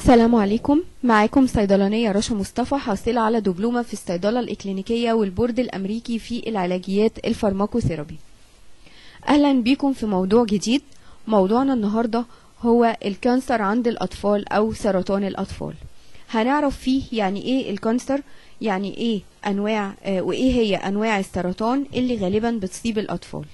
السلام عليكم معاكم صيدلانية رشا مصطفى حاصلة على دبلومة في الصيدلة الإكلينيكية والبورد الأمريكي في العلاجيات الفارماكوثيرابي أهلا بيكم في موضوع جديد موضوعنا النهاردة هو الكانسر عند الأطفال أو سرطان الأطفال هنعرف فيه يعني إيه الكانسر يعني إيه أنواع آه وإيه هي أنواع السرطان اللي غالبا بتصيب الأطفال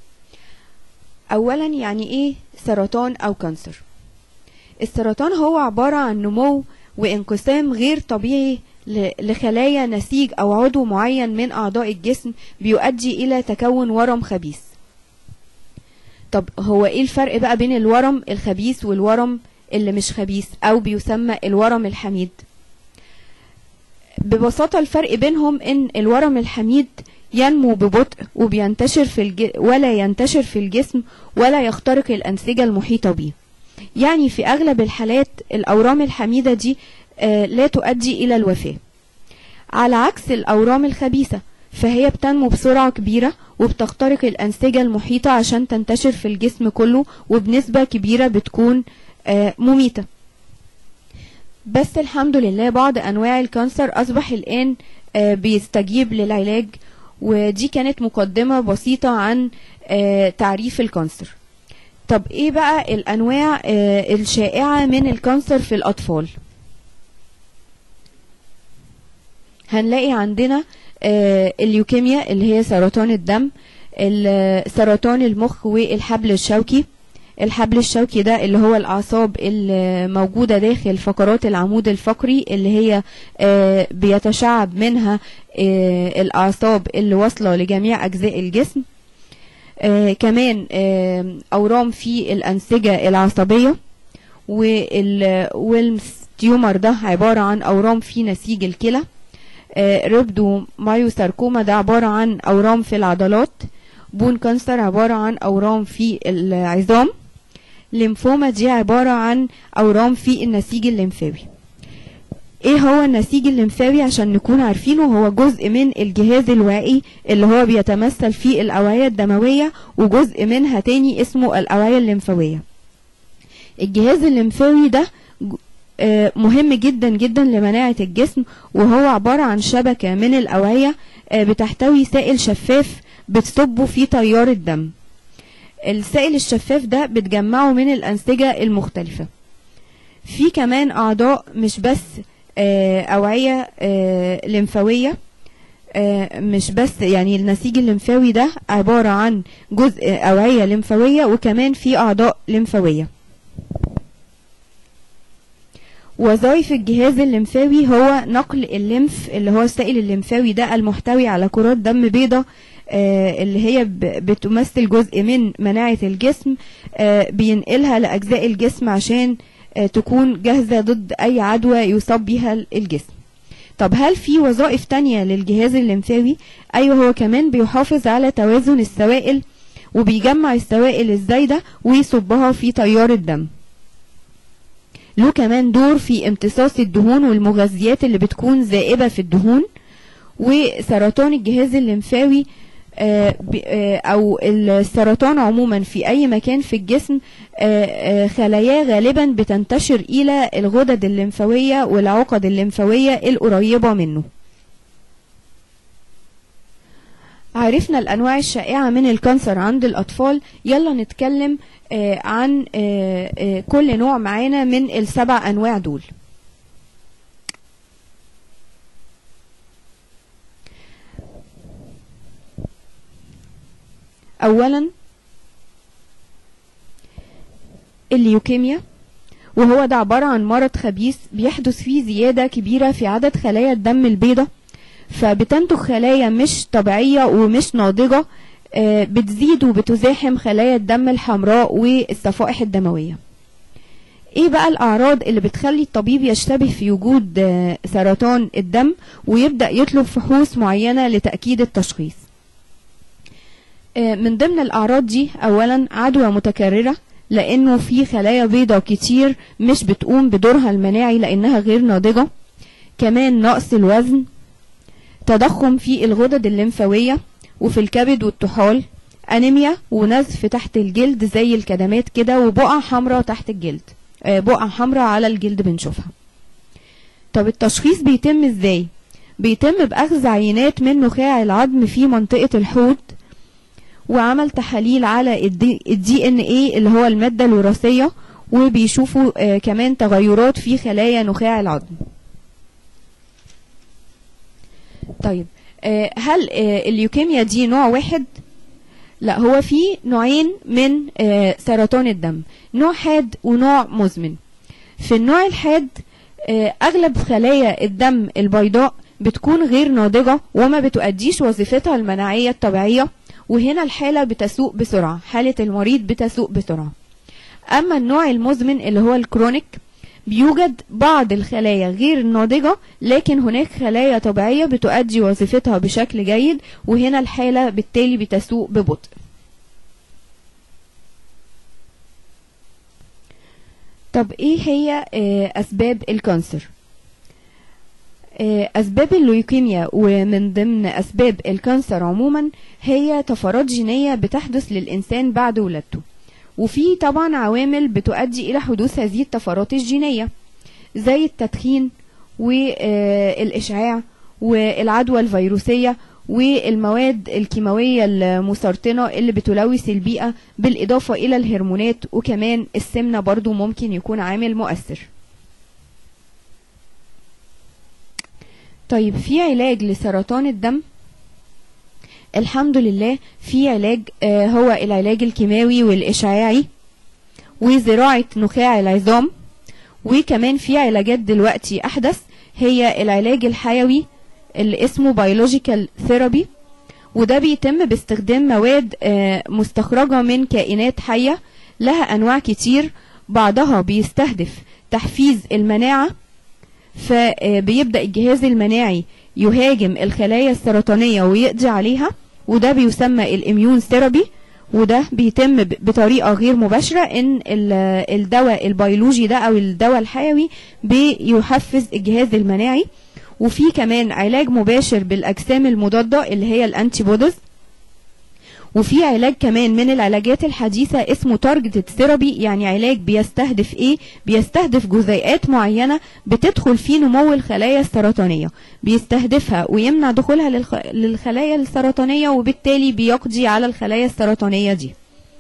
أولا يعني إيه سرطان أو كانسر السرطان هو عبارة عن نمو وانقسام غير طبيعي لخلايا نسيج أو عضو معين من أعضاء الجسم بيؤدي إلى تكون ورم خبيث طب هو إيه الفرق بقى بين الورم الخبيث والورم اللي مش خبيث أو بيسمى الورم الحميد ببساطة الفرق بينهم إن الورم الحميد ينمو ببطء وبينتشر في الج... ولا ينتشر في الجسم ولا يخترق الأنسجة المحيطة به يعني في أغلب الحالات الأورام الحميدة دي آه لا تؤدي إلى الوفاة على عكس الأورام الخبيثة فهي بتنمو بسرعة كبيرة وبتخترق الأنسجة المحيطة عشان تنتشر في الجسم كله وبنسبة كبيرة بتكون آه مميتة بس الحمد لله بعض أنواع الكانسر أصبح الآن آه بيستجيب للعلاج ودي كانت مقدمة بسيطة عن تعريف الكانسر طب ايه بقى الانواع آه الشائعة من الكانسر في الاطفال هنلاقي عندنا آه الليوكيميا اللي هي سرطان الدم سرطان المخ والحبل الشوكي الحبل الشوكي ده اللي هو الاعصاب الموجوده داخل فقرات العمود الفقري اللي هي آه بيتشعب منها الاعصاب اللي واصله لجميع اجزاء الجسم آه كمان آه اورام في الانسجه العصبيه والتيومر ده عباره عن اورام في نسيج الكلى آه ربدو مايوساركوما ده عباره عن اورام في العضلات بون كانسر عباره عن اورام في العظام ليمفوما دي عباره عن اورام في النسيج الليمفاوي ايه هو النسيج الليمفاوي عشان نكون عارفينه هو جزء من الجهاز الوعي اللي هو بيتمثل في الاوعية الدموية وجزء منها تاني اسمه الاوعية الليمفاوية الجهاز الليمفاوي ده مهم جدا جدا لمناعة الجسم وهو عبارة عن شبكة من الأوعية بتحتوي سائل شفاف بتصبه في تيار الدم السائل الشفاف ده بتجمعه من الأنسجة المختلفة في كمان أعضاء مش بس أوعية لمفاوية مش بس يعني النسيج الليمفاوي ده عبارة عن جزء أوعية لمفاوية وكمان في أعضاء لمفاوية وظائف الجهاز الليمفاوي هو نقل الليمف اللي هو السائل الليمفاوي ده المحتوي على كرات دم بيضاء اللي هي بتمثل جزء من مناعة الجسم بينقلها لأجزاء الجسم عشان تكون جاهزة ضد أي عدوى يصاب بها الجسم طب هل في وظائف تانية للجهاز الليمفاوي؟ أيوه هو كمان بيحافظ على توازن السوائل وبيجمع السوائل الزايدة ويصبها في تيار الدم له كمان دور في امتصاص الدهون والمغذيات اللي بتكون زائبة في الدهون وسرطان الجهاز الليمفاوي او السرطان عموما في اي مكان في الجسم خلاياه غالبا بتنتشر الى الغدد الليمفاويه والعقد الليمفاويه القريبه منه عرفنا الانواع الشائعه من الكانسر عند الاطفال يلا نتكلم عن كل نوع معانا من السبع انواع دول اولا الليوكيميا وهو ده عبارة عن مرض خبيث بيحدث فيه زيادة كبيرة في عدد خلايا الدم البيضاء فبتنتج خلايا مش طبيعية ومش ناضجة بتزيد وبتزاحم خلايا الدم الحمراء والصفائح الدموية ايه بقى الاعراض اللي بتخلي الطبيب يشتبه في وجود سرطان الدم ويبدأ يطلب فحوص معينة لتأكيد التشخيص من ضمن الأعراض دي أولا عدوى متكررة لأنه في خلايا بيضاء كتير مش بتقوم بدورها المناعي لأنها غير ناضجة كمان نقص الوزن تضخم في الغدد الليمفاوية وفي الكبد والطحال أنيميا ونزف تحت الجلد زي الكدمات كده وبقع حمراء تحت الجلد آه، بقع حمراء على الجلد بنشوفها طب التشخيص بيتم ازاي بيتم باخذ عينات من نخاع العظم في منطقة الحوض وعمل تحاليل على الدي ان ايه اللي هو المادة الوراثية وبيشوفوا آه كمان تغيرات في خلايا نخاع العظم طيب آه هل آه الليوكيميا دي نوع واحد لا هو في نوعين من آه سرطان الدم نوع حاد ونوع مزمن في النوع الحاد آه اغلب خلايا الدم البيضاء بتكون غير ناضجة وما بتؤديش وظيفتها المناعية الطبيعية وهنا الحالة بتسوء بسرعة حالة المريض بتسوء بسرعة أما النوع المزمن اللي هو الكرونيك بيوجد بعض الخلايا غير الناضجة لكن هناك خلايا طبيعية بتؤدي وظيفتها بشكل جيد وهنا الحالة بالتالي بتسوء ببطء طب ايه هي اسباب الكانسر أسباب اللوكيميا ومن ضمن أسباب الكانسر عموما هي طفرات جينية بتحدث للإنسان بعد ولادته وفي طبعا عوامل بتؤدي إلى حدوث هذه الطفرات الجينية زي التدخين والإشعاع والعدوى الفيروسية والمواد الكيماوية المسرطنة اللي بتلوث البيئة بالإضافة إلى الهرمونات وكمان السمنة برضو ممكن يكون عامل مؤثر طيب في علاج لسرطان الدم الحمد لله في علاج آه هو العلاج الكيماوي والإشعاعي وزراعة نخاع العظام وكمان في علاجات دلوقتي أحدث هي العلاج الحيوي اللي اسمه بيولوجيكال ثيرابي وده بيتم باستخدام مواد آه مستخرجة من كائنات حية لها أنواع كتير بعضها بيستهدف تحفيز المناعة فبيبدأ الجهاز المناعي يهاجم الخلايا السرطانية ويقضي عليها وده بيسمى الاميون ثيرابي وده بيتم بطريقة غير مباشرة ان الدواء البيولوجي ده او الدواء الحيوي بيحفز الجهاز المناعي وفي كمان علاج مباشر بالاجسام المضادة اللي هي الانتي بودز وفي علاج كمان من العلاجات الحديثة اسمه تارجتد ثيرابي يعني علاج بيستهدف ايه بيستهدف جزيئات معينة بتدخل في نمو الخلايا السرطانية بيستهدفها ويمنع دخولها للخ... للخلايا السرطانية وبالتالي بيقضي على الخلايا السرطانية دي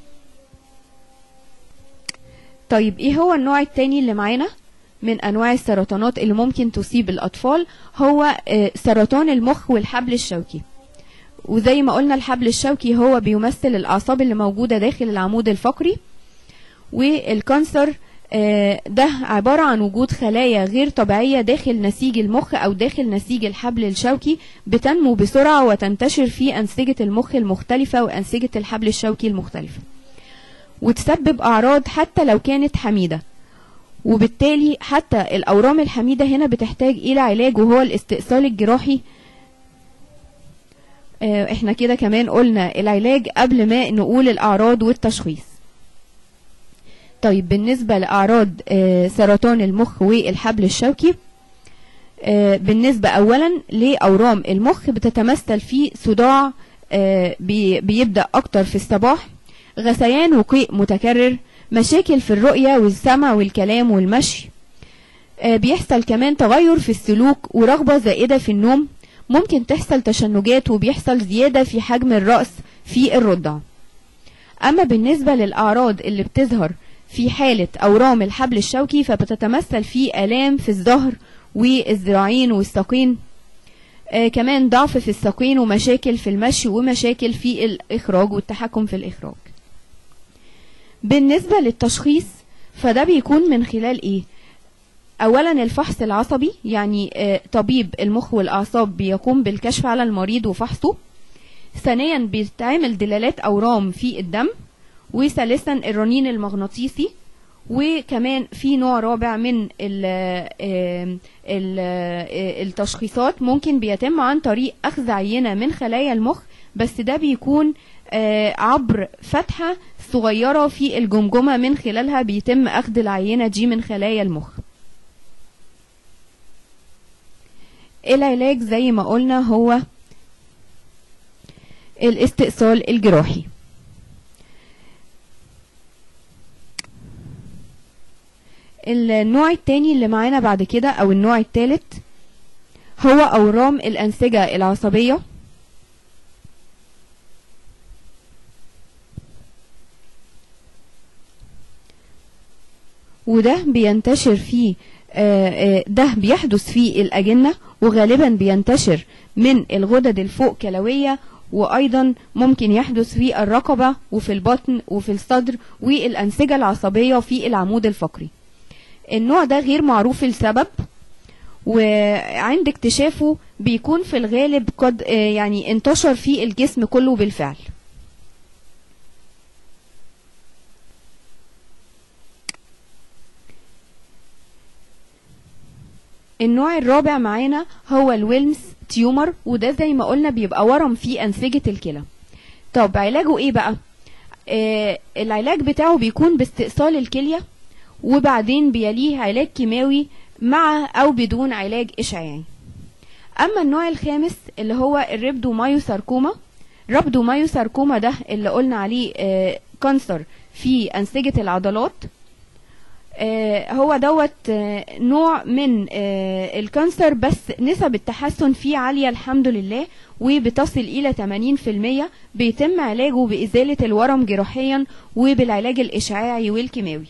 طيب ايه هو النوع التاني اللي معانا من انواع السرطانات اللي ممكن تصيب الاطفال هو سرطان المخ والحبل الشوكي وزي ما قلنا الحبل الشوكي هو بيمثل الأعصاب اللي موجودة داخل العمود الفقري والكانسر ده عبارة عن وجود خلايا غير طبيعية داخل نسيج المخ أو داخل نسيج الحبل الشوكي بتنمو بسرعة وتنتشر في أنسجة المخ المختلفة وأنسجة الحبل الشوكي المختلفة وتسبب أعراض حتى لو كانت حميدة وبالتالي حتى الأورام الحميدة هنا بتحتاج إلى علاج وهو الاستئصال الجراحي احنا كده كمان قلنا العلاج قبل ما نقول الاعراض والتشخيص طيب بالنسبة لأعراض سرطان المخ والحبل الشوكي بالنسبة أولا لأورام المخ بتتمثل في صداع بيبدأ أكتر في الصباح غثيان وقيء متكرر مشاكل في الرؤية والسمع والكلام والمشي بيحصل كمان تغير في السلوك ورغبة زائدة في النوم ممكن تحصل تشنجات وبيحصل زيادة في حجم الرأس في الرضع أما بالنسبة للأعراض اللي بتظهر في حالة أورام الحبل الشوكي فبتتمثل في آلام في الظهر والذراعين والساقين آه كمان ضعف في الساقين ومشاكل في المشي ومشاكل في الإخراج والتحكم في الإخراج بالنسبة للتشخيص فده بيكون من خلال إيه؟ اولا الفحص العصبي يعني طبيب المخ والاعصاب بيقوم بالكشف على المريض وفحصه ثانيا بيتعمل دلالات اورام في الدم وثالثا الرنين المغناطيسي وكمان في نوع رابع من ال ال التشخيصات ممكن بيتم عن طريق اخذ عينه من خلايا المخ بس ده بيكون عبر فتحه صغيره في الجمجمه من خلالها بيتم اخذ العينه دي من خلايا المخ العلاج زي ما قلنا هو الاستئصال الجراحي النوع التاني اللي معانا بعد كده او النوع التالت هو اورام الانسجة العصبية وده بينتشر فيه آه، آه، ده بيحدث في الأجنة وغالبا بينتشر من الغدد الفوق كلوية وأيضا ممكن يحدث في الرقبة وفي البطن وفي الصدر والأنسجة العصبية في العمود الفقري النوع ده غير معروف السبب وعند اكتشافه بيكون في الغالب قد آه، يعني انتشر في الجسم كله بالفعل النوع الرابع معانا هو الويلمز تيومر وده زي ما قلنا بيبقى ورم في أنسجة الكلى طب علاجه ايه بقى آه العلاج بتاعه بيكون باستئصال الكلية وبعدين بيليه علاج كيماوي مع او بدون علاج اشعاعي اما النوع الخامس اللي هو الريبدومايوساركوما ربدومايوساركوما ده اللي قلنا عليه آه كانسر في أنسجة العضلات آه، هو دوت آه، نوع من آه، الكانسر بس نسب التحسن فيه عالية الحمد لله وبتصل إلى 80% بيتم علاجه بإزالة الورم جراحيا وبالعلاج الإشعاعي والكيماوي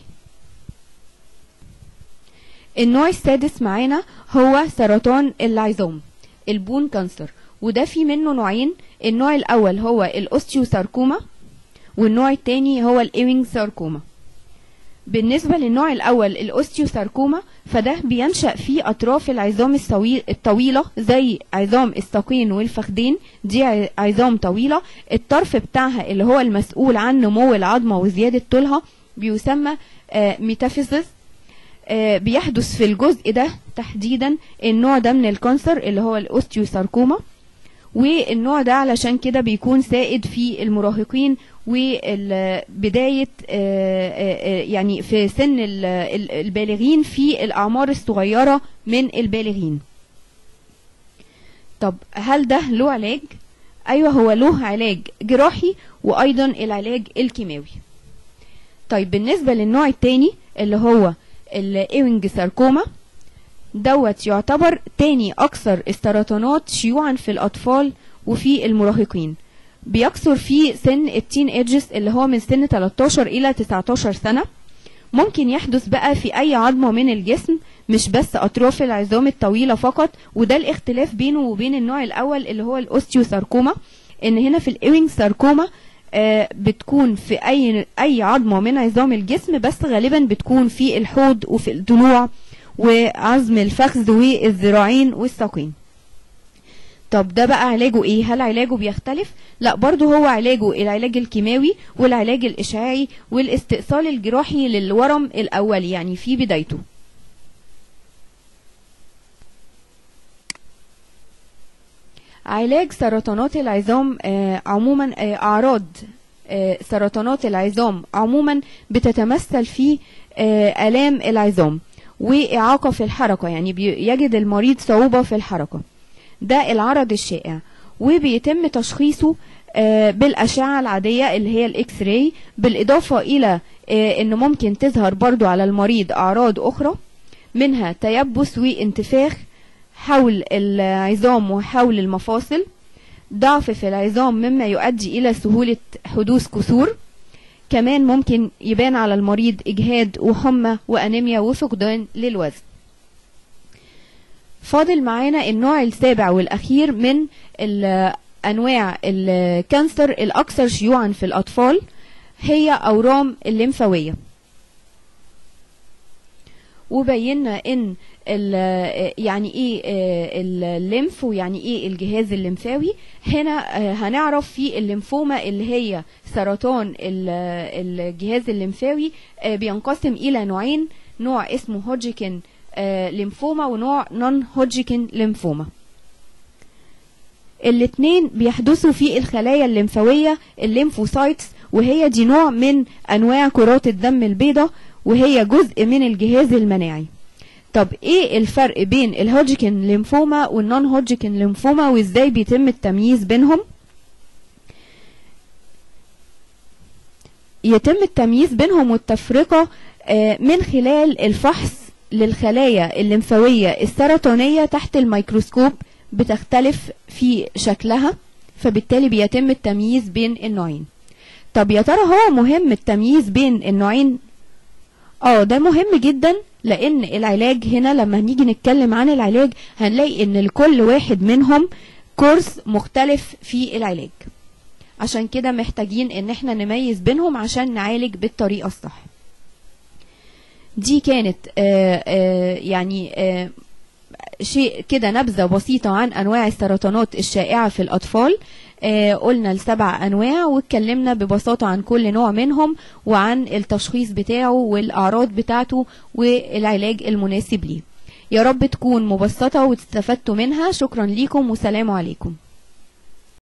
النوع السادس معانا هو سرطان العظام البون كانسر وده في منه نوعين النوع الأول هو الأوستيوساركوما والنوع التاني هو الإيوينج ساركوما بالنسبة للنوع الأول الأوستيوساركوما فده بينشأ في أطراف العظام السوي- الطويلة زي عظام الساقين والفخدين دي ع- عظام طويلة الطرف بتاعها اللي هو المسؤول عن نمو العظمة وزيادة طولها بيسمى آه، ميتافيزيس آه، بيحدث في الجزء ده تحديدا النوع ده من الكانسر اللي هو الأوستيوساركوما والنوع ده علشان كده بيكون سائد في المراهقين وبداية يعني في سن ال- ال- البالغين في الأعمار الصغيرة من البالغين طب هل ده له علاج؟ أيوة هو له علاج جراحي وأيضا العلاج الكيماوي طيب بالنسبة للنوع التاني اللي هو الايوينج ساركوما دوت يعتبر تاني أكثر السرطانات شيوعا في الأطفال وفي المراهقين بيكثر في سن التين ايدجز اللي هو من سن 13 إلى 19 سنة ممكن يحدث بقى في أي عظمة من الجسم مش بس أطراف العظام الطويلة فقط وده الاختلاف بينه وبين النوع الأول اللي هو الأوستيوساركوما إن هنا في الإيوينج ساركوما آه، بتكون في أي أي عظمة من عظام الجسم بس غالبا بتكون في الحوض وفي الضلوع وعظم الفخذ والذراعين والساقين طب ده بقى علاجه ايه هل علاجه بيختلف لا برضه هو علاجه العلاج الكيماوي والعلاج الاشعاعي والاستئصال الجراحي للورم الاولي يعني في بدايته علاج سرطانات العظام آه، عموما آه، اعراض آه، سرطانات العظام عموما بتتمثل في آه، الام العظام واعاقه في الحركه يعني بي- يجد المريض صعوبه في الحركه ده العرض الشائع وبيتم تشخيصه آه، بالأشعة العادية اللي هي الإكس راي بالإضافة إلى آه، إن ممكن تظهر برضو على المريض أعراض أخرى منها تيبس وانتفاخ حول العظام وحول المفاصل ضعف في العظام مما يؤدي إلى سهولة حدوث كسور كمان ممكن يبان على المريض إجهاد وحمى وأنيميا وفقدان للوزن فاضل معانا النوع السابع والأخير من ال- أنواع الكانسر الأكثر شيوعا في الأطفال هي أورام الليمفاوية وبينا ان ال- يعني ايه آه، الليمف ويعني ايه الجهاز الليمفاوي هنا آه، هنعرف في الليمفوما اللي هي سرطان ال- الجهاز الليمفاوي آه، بينقسم الى نوعين نوع اسمه هوجيكن آه، ليمفوما ونوع نون هوجيكن ليمفوما الاتنين بيحدثوا في الخلايا الليمفاوية الليمفوسايتس وهي دي نوع من أنواع كرات الدم البيضاء وهي جزء من الجهاز المناعي طب ايه الفرق بين الهوجيكن ليمفوما والنون هوجيكن ليمفوما وازاي بيتم التمييز بينهم يتم التمييز بينهم والتفرقة آه، من خلال الفحص للخلايا الليمفاوية السرطانية تحت الميكروسكوب بتختلف في شكلها فبالتالي بيتم التمييز بين النوعين طب يا ترى هو مهم التمييز بين النوعين اه ده مهم جدا لان العلاج هنا لما هنيجي نتكلم عن العلاج هنلاقي ان لكل واحد منهم كورس مختلف في العلاج عشان كده محتاجين ان احنا نميز بينهم عشان نعالج بالطريقة الصح دي كانت آه آه يعني آه شيء كده نبذة بسيطة عن أنواع السرطانات الشائعة في الأطفال آه قلنا السبع أنواع واتكلمنا ببساطة عن كل نوع منهم وعن التشخيص بتاعه والأعراض بتاعته والعلاج المناسب ليه يا رب تكون مبسطة واستفدتوا منها شكرا ليكم وسلام عليكم